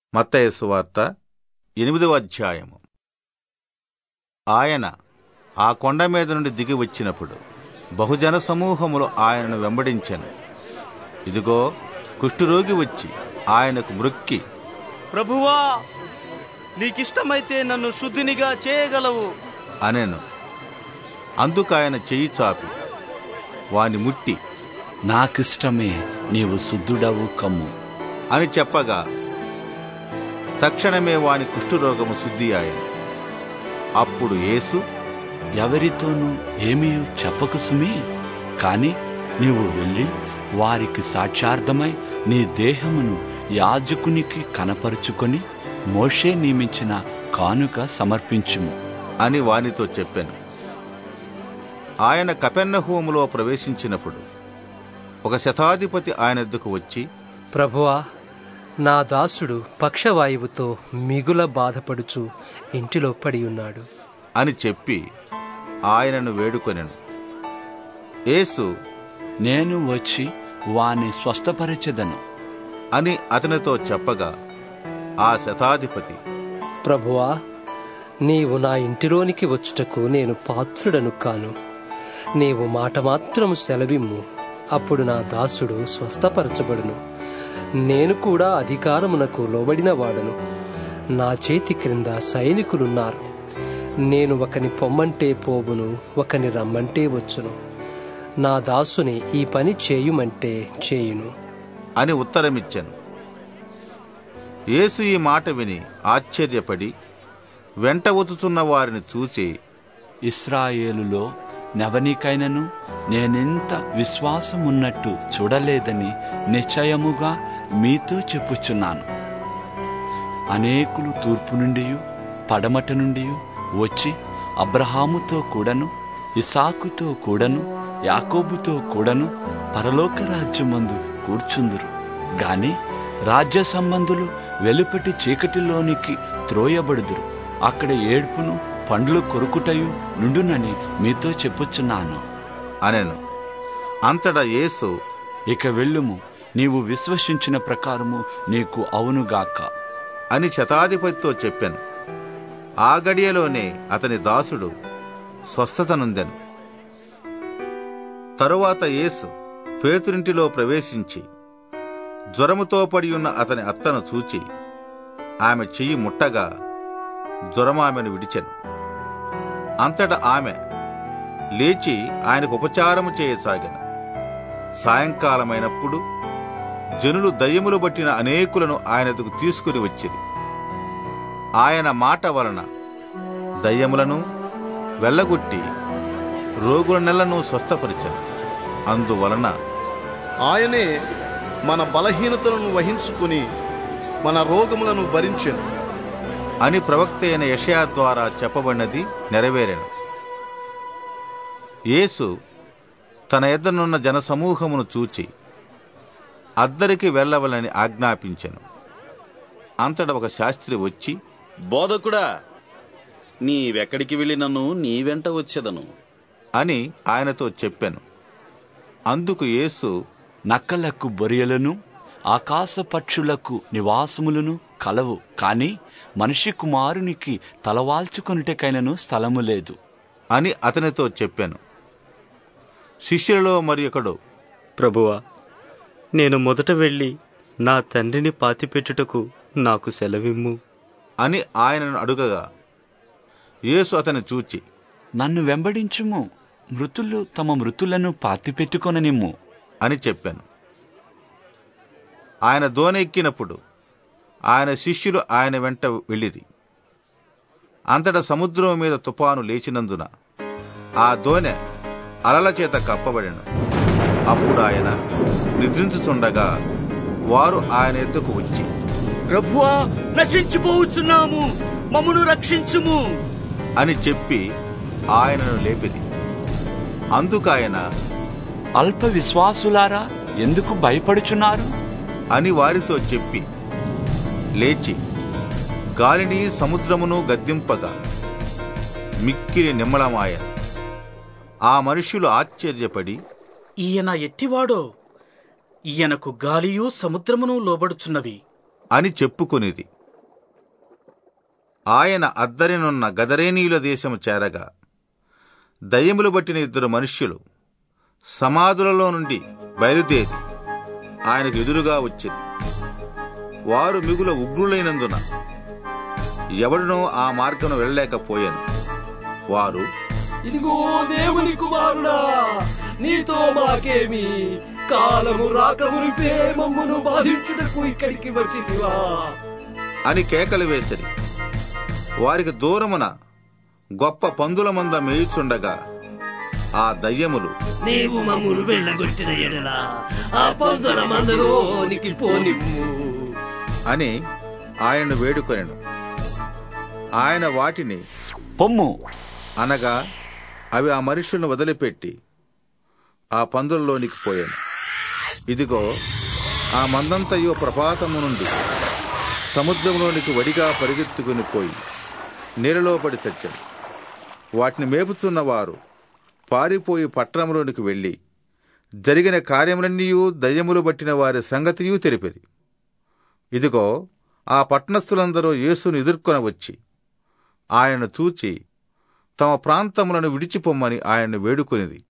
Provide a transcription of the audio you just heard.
మత్తయి సువార్త ఎనిమిదవ అధ్యాయము ఆయన ఆ కొండ మీద నుండి దిగి వచ్చినప్పుడు బహుజన సమూహములు ఆయనను వెంబడించెను ఇదిగో కుష్ఠరోగి వచ్చి ఆయనకు మృక్కి ప్రభువా నీకిష్టమైతే నన్ను శుద్ధినిగా చేయగలవు అనెను అందుకు ఆయన చెయ్యి చాపి వాని ముట్టి నాకిష్టమే నీవు శుద్ధుడవు కమ్ము అని చెప్పగా తక్షణమే వాని కుష్ఠరోగము శుద్ధి ఆయను అప్పుడు యేసు ఎవరితోనూ ఏమీ చెప్పకు సుమి కాని నీవు వెళ్ళి వారికి సాక్షార్థమై నీ దేహమును యాజకునికి కనపరుచుకొని మోషే నియమించిన కానుక సమర్పించుము అని వానితో చెప్పాను ఆయన కపెర్నహూములో ప్రవేశించినప్పుడు ఒక శతాధిపతి ఆయన ఎద్దుకు వచ్చి ప్రభువా నా దాసుడు పక్షవాయువుతో మిగుల బాధపడుచు ఇంటిలో పడి ఉన్నాడు అని చెప్పి ఆయనను వేడుకొనెను యేసు నేను వచ్చి వాని స్వస్థపరచెదను అని అతనితో చెప్పగా ఆ శతాధిపతి ప్రభువా నీవు నా ఇంటిలోనికి వచ్చుటకు నేను పాత్రుడను కాను నీవు మాట మాత్రము సెలవిమ్ము అప్పుడు నా దాసుడు స్వస్థపరచబడును నేను కూడా అధికారమునకు లోబడిన వాడను నా చేతి క్రింద సైనికులున్నారు నేను ఒకని పొమ్మంటే పోవును ఒకని రమ్మంటే వచ్చును నా దాసుని ఈ పని చేయుమంటే చేయును అని ఉత్తరమిచ్చాను యేసు ఈ మాట విని ఆశ్చర్యపడి వెంట వచ్చుచున్న వారిని చూసి ఇస్రాయేలులో నెవనికైనను నేనెంత విశ్వాసమున్నట్టు చూడలేదని నిశ్చయముగా మీతో చెప్పుచున్నాను అనేకులు తూర్పు నుండి పడమట నుండి వచ్చి అబ్రహాముతో కూడను ఇసాకుతో కూడను యాకోబుతో కూడను పరలోక రాజ్యమందు కూర్చుందురు గాని రాజ్య సంబంధులు వెలుపటి చీకటిలోనికి త్రోయబడుదురు అక్కడ ఏడ్పును పండ్లు కొరుకుటయు నుండునని మీతో చెప్పుచున్నాను అనెను అంతటా యేసు ఇక వెళ్ళుము నీవు విశ్వసించిన ప్రకారము నీకు అవునుగాక అని శతాధిపతితో చెప్పాను ఆ గడియలోనే అతని దాసుడు స్వస్థత నొందెను తరువాత యేసు పేతురింటిలో ప్రవేశించి జ్వరముతో పడి ఉన్న అతని అత్తను చూచి ఆమె చెయ్యి ముట్టగా జ్వరం ఆమెను విడిచెను అంతటా ఆమె లేచి ఆయనకు ఉపచారము చేయసాగాను సాయంకాలమైనప్పుడు జనులు దయ్యములు బట్టిన అనేకులను ఆయనకు తీసుకుని వచ్చిరి ఆయన మాట వలన దయ్యములను వెళ్ళగొట్టి రోగుల నెలను స్వస్థపరిచాను అందువలన ఆయనే మన బలహీనతలను వహించుకుని మన రోగములను భరించెను అని ప్రవక్త అయిన యషయా ద్వారా చెప్పబడినది నెరవేరెను యేసు తన ఎద్దనున్న జనసమూహమును చూచి అద్దరికి వెళ్ళవలని ఆజ్ఞాపించెను అంతట ఒక శాస్త్రి వచ్చి బోధకుడా నీవెక్కడికి వెళ్ళి నన్ను నీ వెంట వచ్చేదను అని ఆయనతో చెప్పాను అందుకు యేసు నక్కలకు బొరియలను ఆకాశ పక్షులకు నివాసములను కలవు కాని మనిషి కుమారునికి తలవాల్చుకొనుటకైనను స్థలము లేదు అని అతనితో చెప్పాను శిష్యులలో మరి ఒకడు ప్రభువా నేను మొదట వెళ్ళి నా తండ్రిని పాతిపెట్టుటకు నాకు సెలవిమ్ము అని ఆయనను అడుగగా యేసు అతని చూచి నన్ను వెంబడించుము మృతులు తమ మృతులను పాతిపెట్టుకొననిమ్ము అని చెప్పాను ఆయన దోణి ఎక్కినప్పుడు ఆయన శిష్యులు ఆయన వెంట వెళ్ళిరి అంతటా సముద్రం మీద తుఫాను లేచినందున ఆ దోణె అలల చేత కప్పబడెను అప్పుడు ఆయన నిద్రించుచుండగా వారు ఆయన ఎద్దుకు వచ్చి ప్రభువా నశించిపోవచ్చున్నాము మమ్మను రక్షించుము అని చెప్పి ఆయనను లేపిరి అందుకు ఆయన అల్ప విశ్వాసులారా ఎందుకు భయపడుచున్నారు అని వారితో చెప్పి లేచి గాలిని సముద్రమును గద్దింపగా మిక్కిలి నిమ్మలమాయ ఆ మనుష్యులు ఆశ్చర్యపడి ఈయన ఎట్టివాడో ఈయనకు గాలియు సముద్రమును లోబడుచున్నవి అని చెప్పుకొనిది ఆయన అద్దరినున్న గదరేనీయుల దేశము చేరగా దయ్యములు బట్టిన ఇద్దరు మనుష్యులు సమాధులలో నుండి బయలుదేరి ఆయనకు ఎదురుగా వచ్చింది వారు మిగుల ఉగ్రులైనందున ఎవడునో ఆ మార్గం వెళ్ళలేకపోయాను వారు ఇదిగో దేవుని కుమారుడా నీతో మాకేమి కాలము రాకమునిపే మమ్మును బాధించుటకు ఇక్కడికి వచ్చితివా అని కేకలు వేసిరి వారికి దూరమున గొప్ప పందుల మంద మేయుచుండగా ఆ దయ్యములు నీవు మమ్మును వెళ్ళగొట్టిన ఎడల ఆ పందుల మందలోనికి పోనిమ్ము అని ఆయనను వేడుకొనెను ఆయన వాటిని పొమ్ము అనగా అవి ఆ మనుషులను వదిలిపెట్టి ఆ పందులలోనికి పోయాను ఇదిగో ఆ మందంతయో ప్రపాతము నుండి సముద్రంలోనికి వడిగా పరిగెత్తుకుని పోయి నీళ్ళలో పడి చచ్చాను వాటిని మేపుతున్న వారు పారిపోయి పట్టణంలోనికి వెళ్ళి జరిగిన కార్యములన్నీ దయ్యములు బట్టిన వారి సంగతియు తెలిపిరి ఇదిగో ఆ పట్టణస్థులందరూ యేసును ఎదుర్కొన వచ్చి ఆయనను చూచి తమ ప్రాంతములను విడిచిపొమ్మని ఆయన్ను వేడుకొనిది